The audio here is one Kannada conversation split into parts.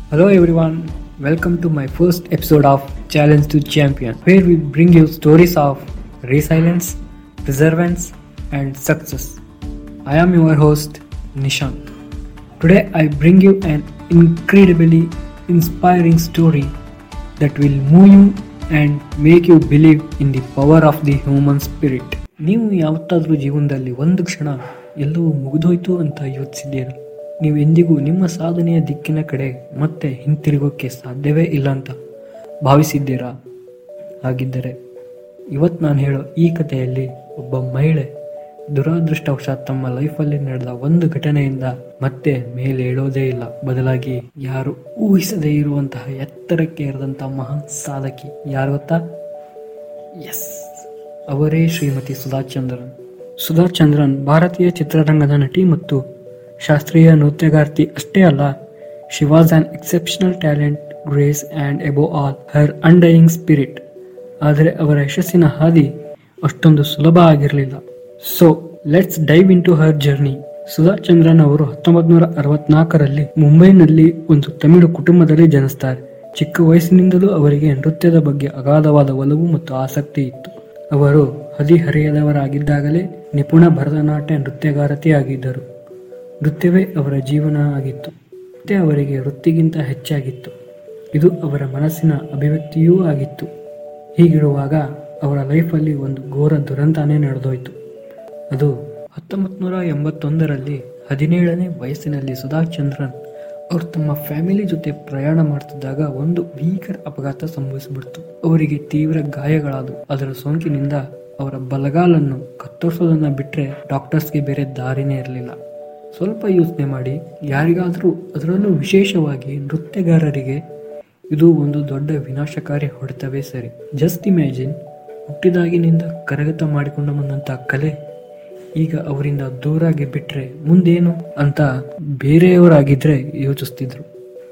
Hello everyone, welcome to my first episode of Challenge to Champion, where we bring you stories of resilience, perseverance, and success. I am your host Nishant. Today I bring you an incredibly inspiring story that will move you and make you believe in the power of the human spirit. ನೀವು ಯಾವತ್ತಾದ್ರೂ ಜೀವನದಲ್ಲಿ ಒಂದು ಕ್ಷಣ ಎಲ್ಲವೂ ಮುಗಿದೋಯ್ತು ಅಂತ ಯೋಚಿಸಿದ್ದೀರಾ ನೀವು ಎಂದಿಗೂ ನಿಮ್ಮ ಸಾಧನೆಯ ದಿಕ್ಕಿನ ಕಡೆ ಮತ್ತೆ ಹಿಂತಿರುಗೋಕ್ಕೆ ಸಾಧ್ಯವೇ ಇಲ್ಲ ಅಂತ ಭಾವಿಸಿದ್ದೀರಾ ಹಾಗಿದ್ದರೆ ಇವತ್ತು ನಾನು ಹೇಳೋ ಈ ಕಥೆಯಲ್ಲಿ ಒಬ್ಬ ಮಹಿಳೆ ದುರಾದೃಷ್ಟವಶಾತ್ ತಮ್ಮ ಲೈಫಲ್ಲಿ ನಡೆದ ಒಂದು ಘಟನೆಯಿಂದ ಮತ್ತೆ ಮೇಲೆ ಏಳೋದೇ ಇಲ್ಲ ಬದಲಾಗಿ ಯಾರು ಊಹಿಸದೇ ಇರುವಂತಹ ಎತ್ತರಕ್ಕೆ ಏರಿದಂತಹ ಮಹಾನ್ ಸಾಧಕಿ ಯಾರು ಗೊತ್ತಾ ಎಸ್ ಅವರೇ ಶ್ರೀಮತಿ ಸುಧಾ ಚಂದ್ರನ್ ಸುಧಾ ಚಂದ್ರನ್ ಭಾರತೀಯ ಚಿತ್ರರಂಗದ ನಟಿ ಮತ್ತು ಶಾಸ್ತ್ರೀಯ ನೃತ್ಯಗಾರ್ತಿ ಅಷ್ಟೇ ಅಲ್ಲ she was an exceptional talent grace and above all her undying spirit ಆದರೆ ಅವರ ಯಶಸ್ಸಿನ ಹಾದಿ ಅಷ್ಟೊಂದು ಸುಲಭ ಆಗಿರಲಿಲ್ಲ so let's dive into her journey Sudha Chandran ಅವರು ಹತ್ತೊಂಬತ್ ನೂರ ಅರವತ್ನಾಲ್ಕರಲ್ಲಿ ಮುಂಬೈನಲ್ಲಿ ಒಂದು ತಮಿಳು ಕುಟುಂಬದಲ್ಲಿ ಜನಿಸ್ತಾರೆ ಚಿಕ್ಕ ವಯಸ್ಸಿನಿಂದಲೂ ಅವರಿಗೆ ನೃತ್ಯದ ಬಗ್ಗೆ ಅಗಾಧವಾದ ಒಲವು ಮತ್ತು ಆಸಕ್ತಿ ಇತ್ತು ಅವರು ಹದಿಹರೆಯದವರಾಗಿದ್ದಾಗಲೇ ನಿಪುಣ ಭರತನಾಟ್ಯ ನೃತ್ಯಗಾರತಿಯಾಗಿದ್ದರು ನೃತ್ಯವೇ ಅವರ ಜೀವನ ಆಗಿತ್ತು ಮತ್ತೆ ಅವರಿಗೆ ವೃತ್ತಿಗಿಂತ ಹೆಚ್ಚಾಗಿತ್ತು ಇದು ಅವರ ಮನಸ್ಸಿನ ಅಭಿವ್ಯಕ್ತಿಯೂ ಆಗಿತ್ತು ಹೀಗಿರುವಾಗ ಅವರ ಲೈಫಲ್ಲಿ ಒಂದು ಘೋರ ದುರಂತನೇ ನಡೆದೋಯ್ತು ಅದು ಹತ್ತೊಂಬತ್ತು ನೂರ ಎಂಬತ್ತೊಂದರಲ್ಲಿ ಹದಿನೇಳನೇ ವಯಸ್ಸಿನಲ್ಲಿ ಸುಧಾ ಚಂದ್ರನ್ ಅವರು ತಮ್ಮ ಫ್ಯಾಮಿಲಿ ಜೊತೆ ಪ್ರಯಾಣ ಮಾಡ್ತಿದ್ದಾಗ ಒಂದು ಭೀಕರ ಅಪಘಾತ ಸಂಭವಿಸಿಬಿಡ್ತು ಅವರಿಗೆ ತೀವ್ರ ಗಾಯಗಳಾದವು ಅದರ ಸೋಂಕಿನಿಂದ ಅವರ ಬಲಗಾಲನ್ನು ಕತ್ತರಿಸೋದನ್ನ ಬಿಟ್ರೆ ಡಾಕ್ಟರ್ಸ್ಗೆ ಬೇರೆ ದಾರಿನೇ ಇರಲಿಲ್ಲ ಸ್ವಲ್ಪ ಯೋಚನೆ ಮಾಡಿ ಯಾರಿಗಾದರೂ ಅದರಲ್ಲೂ ವಿಶೇಷವಾಗಿ ನೃತ್ಯಗಾರರಿಗೆ ಇದು ಒಂದು ದೊಡ್ಡ ವಿನಾಶಕಾರಿ ಹೊಡೆತವೇ ಸರಿ ಜಸ್ಟ್ ಇಮ್ಯಾಜಿನ್ ಹುಟ್ಟಿದಾಗಿನಿಂದ ಕರಗತ ಮಾಡಿಕೊಂಡು ಬಂದಂತ ಕಲೆ ಈಗ ಅವರಿಂದ ದೂರಾಗಿ ಬಿಟ್ರೆ ಮುಂದೇನು ಅಂತ ಬೇರೆಯವರಾಗಿದ್ರೆ ಯೋಚಿಸ್ತಿದ್ರು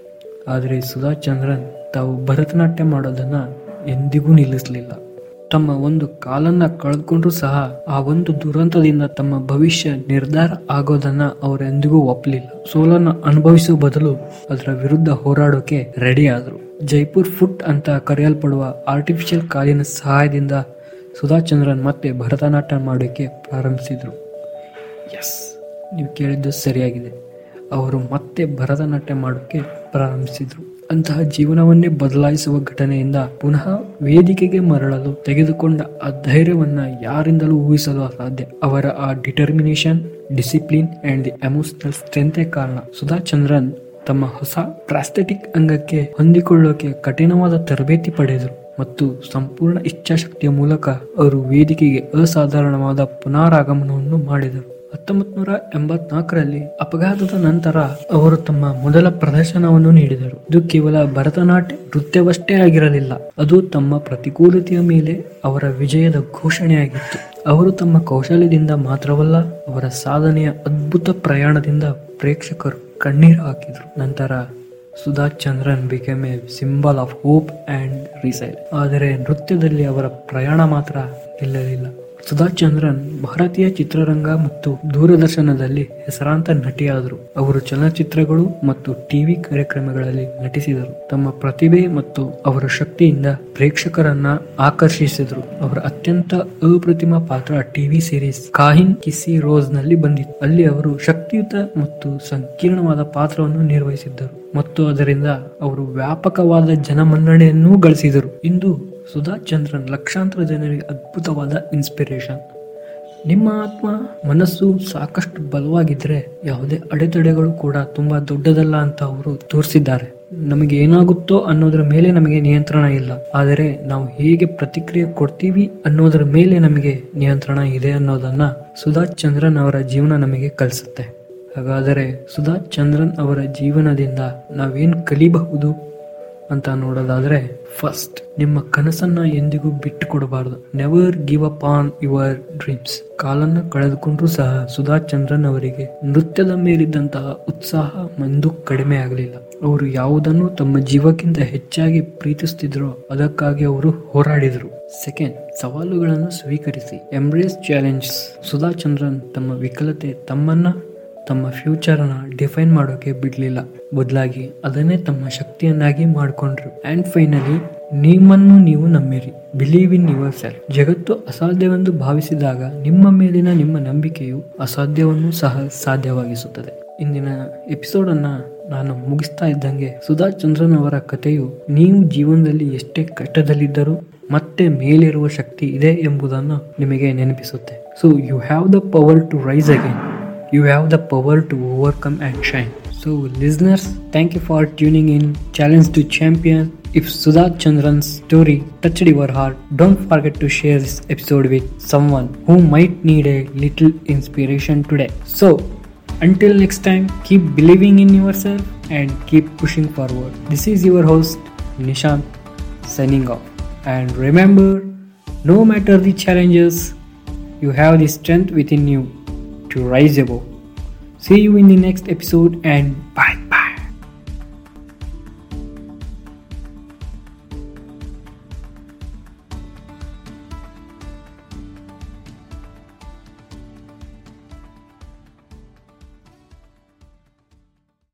ಆದರೆ ಸುಧಾ ಚಂದ್ರನ್ ತಾವು ಭರತನಾಟ್ಯ ಮಾಡೋದನ್ನ ಎಂದಿಗೂ ನಿಲ್ಲಿಸಲಿಲ್ಲ ತಮ್ಮ ಒಂದು ಕಾಲನ್ನ ಕಳೆದುಕೊಂಡ್ರು ಸಹ ಆ ಒಂದು ದುರಂತದಿಂದ ತಮ್ಮ ಭವಿಷ್ಯ ನಿರ್ಧಾರ ಆಗೋದನ್ನ ಅವರೆಂದಿಗೂ ಒಪ್ಪಲಿಲ್ಲ ಸೋಲನ್ನ ಅನುಭವಿಸುವ ಬದಲು ಅದರ ವಿರುದ್ಧ ಹೋರಾಡೋಕೆ ರೆಡಿ ಆದ್ರು ಜೈಪುರ್ ಫುಟ್ ಅಂತ ಕರೆಯಲ್ಪಡುವ ಆರ್ಟಿಫಿಷಿಯಲ್ ಕಾಲಿನ ಸಹಾಯದಿಂದ ಸುಧಾ ಚಂದ್ರನ್ ಮತ್ತೆ ಭರತನಾಟ್ಯ ಮಾಡೋಕೆ ಪ್ರಾರಂಭಿಸಿದ್ರು ಎಸ್ ನೀವು ಕೇಳಿದ್ದು ಸರಿಯಾಗಿದೆ ಅವರು ಮತ್ತೆ ಭರತನಾಟ್ಯ ಮಾಡೋಕೆ ಪ್ರಾರಂಭಿಸಿದ್ರು ಅಂತಹ ಜೀವನವನ್ನೇ ಬದಲಾಯಿಸುವ ಘಟನೆಯಿಂದ ಪುನಃ ವೇದಿಕೆಗೆ ಮರಳಲು ತೆಗೆದುಕೊಂಡ ಆ ಧೈರ್ಯವನ್ನ ಯಾರಿಂದಲೂ ಊಹಿಸಲು ಅಸಾಧ್ಯ ಅವರ ಆ determination discipline and the emotional ಸ್ಟ್ರೆಂತೆ ಕಾರಣ ಸುಧಾ ಚಂದ್ರನ್ ತಮ್ಮ ಹೊಸ ಪ್ರಾಸ್ಥೆಟಿಕ್ ಅಂಗಕ್ಕೆ ಹೊಂದಿಕೊಳ್ಳೋಕೆ ಕಠಿಣವಾದ ತರಬೇತಿ ಪಡೆದರು ಮತ್ತು ಸಂಪೂರ್ಣ ಇಚ್ಛಾಶಕ್ತಿಯ ಮೂಲಕ ಅವರು ವೇದಿಕೆಗೆ ಅಸಾಧಾರಣವಾದ ಪುನರಾಗಮನವನ್ನು ಮಾಡಿದರು ಹತ್ತೊಂಬತ್ ನೂರ ಎಂಬತ್ನಾಲ್ಕರಲ್ಲಿ ಅಪಘಾತದ ನಂತರ ಅವರು ತಮ್ಮ ಮೊದಲ ಪ್ರದರ್ಶನವನ್ನು ನೀಡಿದರು ಇದು ಕೇವಲ ಭರತನಾಟ್ಯ ನೃತ್ಯವಷ್ಟೇ ಆಗಿರಲಿಲ್ಲ ಅದು ತಮ್ಮ ಪ್ರತಿಕೂಲತೆಯ ಮೇಲೆ ಅವರ ವಿಜಯದ ಘೋಷಣೆಯಾಗಿತ್ತು ಅವರು ತಮ್ಮ ಕೌಶಲ್ಯದಿಂದ ಮಾತ್ರವಲ್ಲ ಅವರ ಸಾಧನೆಯ ಅದ್ಭುತ ಪ್ರಯಾಣದಿಂದ ಪ್ರೇಕ್ಷಕರು ಕಣ್ಣೀರು ಹಾಕಿದ್ರು ನಂತರ Sudha Chandran became a symbol of hope and resilience ಆದರೆ ನೃತ್ಯದಲ್ಲಿ ಅವರ ಪ್ರಯಾಣ ಮಾತ್ರ ನಿಲ್ಲಲಿಲ್ಲ ಸುಧಾ ಚಂದ್ರನ್ ಭಾರತೀಯ ಚಿತ್ರರಂಗ ಮತ್ತು ದೂರದರ್ಶನದಲ್ಲಿ ಹೆಸರಾಂತ ನಟಿಯಾದರು ಅವರು ಚಲನಚಿತ್ರಗಳು ಮತ್ತು ಟಿವಿ ಕಾರ್ಯಕ್ರಮಗಳಲ್ಲಿ ನಟಿಸಿದರು ತಮ್ಮ ಪ್ರತಿಭೆ ಮತ್ತು ಅವರ ಶಕ್ತಿಯಿಂದ ಪ್ರೇಕ್ಷಕರನ್ನ ಆಕರ್ಷಿಸಿದರು ಅವರ ಅತ್ಯಂತ ಅಪ್ರತಿಮ ಪಾತ್ರ ಟಿವಿ ಸೀರೀಸ್ ಕಾಹಿನ್ ಕಿಸಿ ರೋಸ್ ನಲ್ಲಿ ಬಂದಿತ್ತು ಅಲ್ಲಿ ಅವರು ಶಕ್ತಿಯುತ ಮತ್ತು ಸಂಕೀರ್ಣವಾದ ಪಾತ್ರವನ್ನು ನಿರ್ವಹಿಸಿದ್ದರು ಮತ್ತು ಅದರಿಂದ ಅವರು ವ್ಯಾಪಕವಾದ ಜನಮನ್ನಣೆಯನ್ನೂ ಗಳಿಸಿದರು ಇಂದು ಸುಧಾ ಚಂದ್ರನ್ ಲಕ್ಷಾಂತರ ಜನರಿಗೆ ಅದ್ಭುತವಾದ ಇನ್ಸ್ಪಿರೇಷನ್ ನಿಮ್ಮ ಆತ್ಮ ಮನಸ್ಸು ಸಾಕಷ್ಟು ಬಲವಾಗಿದ್ರೆ ಯಾವುದೇ ಅಡೆತಡೆಗಳು ಕೂಡ ತುಂಬಾ ದೊಡ್ಡದಲ್ಲ ಅಂತ ಅವರು ತೋರಿಸಿದ್ದಾರೆ ನಮಗೆ ಏನಾಗುತ್ತೋ ಅನ್ನೋದ್ರ ಮೇಲೆ ನಮಗೆ ನಿಯಂತ್ರಣ ಇಲ್ಲ ಆದರೆ ನಾವು ಹೇಗೆ ಪ್ರತಿಕ್ರಿಯೆ ಕೊಡ್ತೀವಿ ಅನ್ನೋದ್ರ ಮೇಲೆ ನಮಗೆ ನಿಯಂತ್ರಣ ಇದೆ ಅನ್ನೋದನ್ನ ಸುಧಾ ಚಂದ್ರನ್ ಅವರ ಜೀವನ ನಮಗೆ ಕಲಿಸುತ್ತೆ ಹಾಗಾದರೆ ಸುಧಾ ಚಂದ್ರನ್ ಅವರ ಜೀವನದಿಂದ ನಾವೇನ್ ಕಲಿಬಹುದು ಅಂತ ನೋಡೋದಾದ್ರೆ ಫಸ್ಟ್ ನಿಮ್ಮ ಕನಸನ್ನ ಎಂದಿಗೂ ಬಿಟ್ಟು ಕೊಡಬಾರದು never give up on your dreams ಕಾಲನ್ನ ಕಳೆದುಕೊಂಡ್ರೂ ಸಹ ಸುಧಾ ಚಂದ್ರನ್ ಅವರಿಗೆ ನೃತ್ಯದ ಮೇಲಿದ್ದಂತಹ ಉತ್ಸಾಹ ಮಂದು ಕಡಿಮೆ ಆಗಲಿಲ್ಲ ಅವರು ಯಾವುದನ್ನು ತಮ್ಮ ಜೀವಕ್ಕಿಂತ ಹೆಚ್ಚಾಗಿ ಪ್ರೀತಿಸ್ತಿದ್ರೋ ಅದಕ್ಕಾಗಿ ಅವರು ಹೋರಾಡಿದರು ಸೆಕೆಂಡ್ ಸವಾಲುಗಳನ್ನು ಸ್ವೀಕರಿಸಿ ಎಂಬ್ರೇಸ್ ಚಾಲೆಂಜ್ ಸುಧಾ ಚಂದ್ರನ್ ತಮ್ಮ ವಿಕಲತೆ ತಮ್ಮನ್ನ ತಮ್ಮ ಫ್ಯೂಚರ್ನ ಡಿಫೈನ್ ಮಾಡೋಕೆ ಬಿಡ್ಲಿಲ್ಲ ಬದಲಾಗಿ ಅದನ್ನೇ ತಮ್ಮ ಶಕ್ತಿಯನ್ನಾಗಿ ಮಾಡಿಕೊಂಡ್ರು ಅಂಡ್ ಫೈನಲಿ ನಿಮ್ಮನ್ನು ನೀವು ನಂಬಿರಿ ಬಿಲೀವ್ ಇನ್ ಯುವರ್ ಸೆಲ್ಫ್ ಜಗತ್ತು ಅಸಾಧ್ಯವೆಂದು ಭಾವಿಸಿದಾಗ ನಿಮ್ಮ ಮೇಲಿನ ನಿಮ್ಮ ನಂಬಿಕೆಯು ಅಸಾಧ್ಯವನ್ನು ಸಹ ಸಾಧ್ಯವಾಗಿಸುತ್ತದೆ ಇಂದಿನ ಎಪಿಸೋಡ್ ಅನ್ನ ನಾನು ಮುಗಿಸ್ತಾ ಇದ್ದಂಗೆ ಸುಧಾ ಚಂದ್ರನ್ ಅವರ ಕಥೆಯು ನೀವು ಜೀವನದಲ್ಲಿ ಎಷ್ಟೇ ಕಷ್ಟದಲ್ಲಿದ್ದರೂ ಮತ್ತೆ ಮೇಲಿರುವ ಶಕ್ತಿ ಇದೆ ಎಂಬುದನ್ನು ನಿಮಗೆ ನೆನಪಿಸುತ್ತೆ so you have the power to rise again you have the power to overcome and shine. So, listeners, thank you for tuning in Challenge to Champion. If Sudha Chandran's story touched your heart, don't forget to share this episode with someone who might need a little inspiration today. So, until next time, keep believing in yourself and keep pushing forward. This is your host, Nishant, signing off. And remember, no matter the challenges, you have the strength within you to rise above. See you in the next episode and bye.